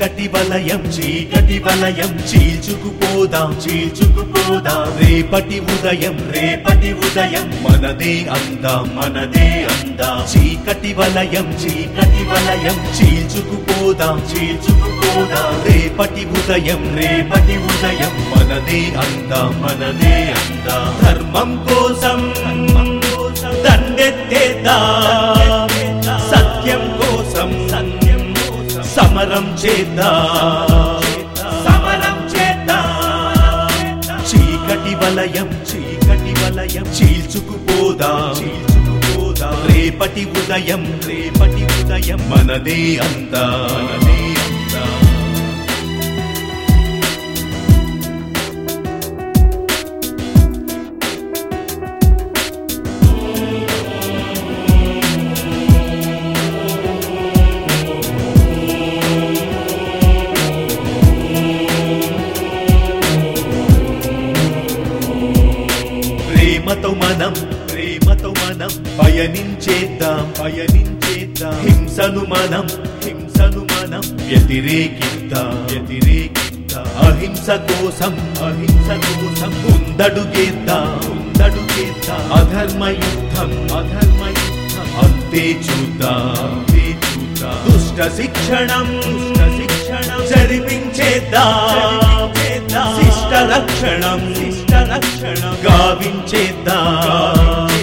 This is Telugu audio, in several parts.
చీకటి వలయం చీకటి వలయం చీల్చుకుపోదాం చీల్చుకుపోదాం రేపటి ఉదయం రేపటి ఉదయం మనదే అందాం మనదే అందాం చీకటి వలయం చీకటి వలయం చీల్చుకుపోదాం చీల్చుకుపోదాం రేపటి ఉదయం రేపటి ఉదయం మనదే అందాం మనదే అందాం ధర్మం కోసం దండెత్తేద్దాం సత్యం కోసం సత్యం కోసం సమరం చేద్దాం సమరం చేద్దాం చీకటి వలయం చీకటి వలయం చీల్చుకుపోదాం చీల్చుకుపోదాం రేపటి ఉదయం రేపటి ఉదయం మనదే అంతా మనదే అంతా ప్రేమతో మనం ప్రేమతో మనం పయనించేద్దాం పయనించేద్దాం హింసను మనం హింసను మనం వ్యతిరేకిద్దాం వ్యతిరేకిద్దాం అహింస కోసం అహింస కోసం ముందడుగేద్దాం ముందడుగేద్దాం అధర్మ యుద్ధం అధర్మ యుద్ధం అంతే చూద్దాం అంతే చూద్దాం దుష్ట శిక్షణం దుష్ట శిక్షణం జరిపించేద్దాం శిష్ట రక్షణం శిష్ట రక్షణం గావించేద్దాం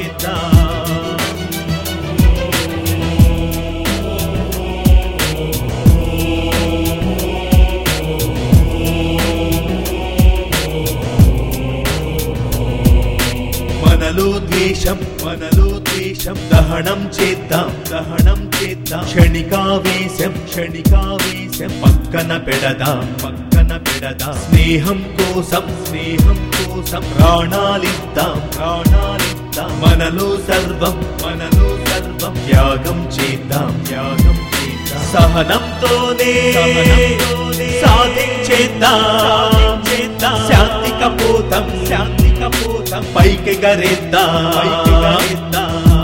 మనలో ద్వేషం మనలో ద్వేషం దహనం చేద్దాం దహనం చేద్దాం క్షణికావేశం క్షణికావేశం పక్కన పెడదాం పక్కన పెడదాం స్నేహం కోసం స్నేహం కోసం ప్రాణాలిద్దాం ప్రాణాలిద్దాం మనలో సర్వం మనలో సర్వం త్యాగం చేద్దాం త్యాగం చేద్దాం సహనంతోనే సాధించేద్దాం చేద్దాం శాంతి కపోతం శాంతి కపోతం పైకి గరేద్దాం పైకి గరేద్దాం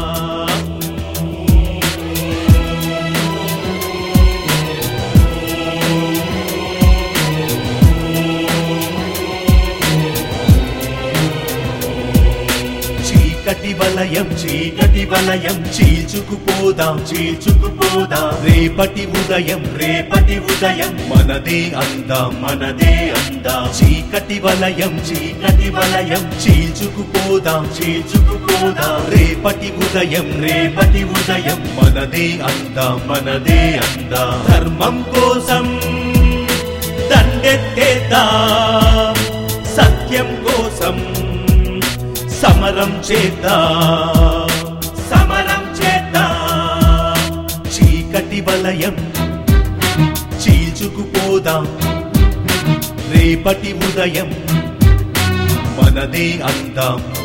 చీకటి వలయం చీకటి వలయం చీల్చుకుపోదాం చీల్చుకుపోదాం రేపటి ఉదయం రేపటి ఉదయం మనదే అందాం మనదే అందాం చీకటి వలయం చీకటి వలయం చీల్చుకుపోదాం చీల్చుకుపోదాం రేపటి ఉదయం రేపటి ఉదయం మనదే అందాం మనదే అందాం ధర్మం కోసం దండెత్తేద్దాం సత్యం కోసం సమరం చేద్దాం సమరం చేద్దాం చీకటి వలయం చీల్చుకుపోదాం రేపటి ఉదయం మనదే అందాం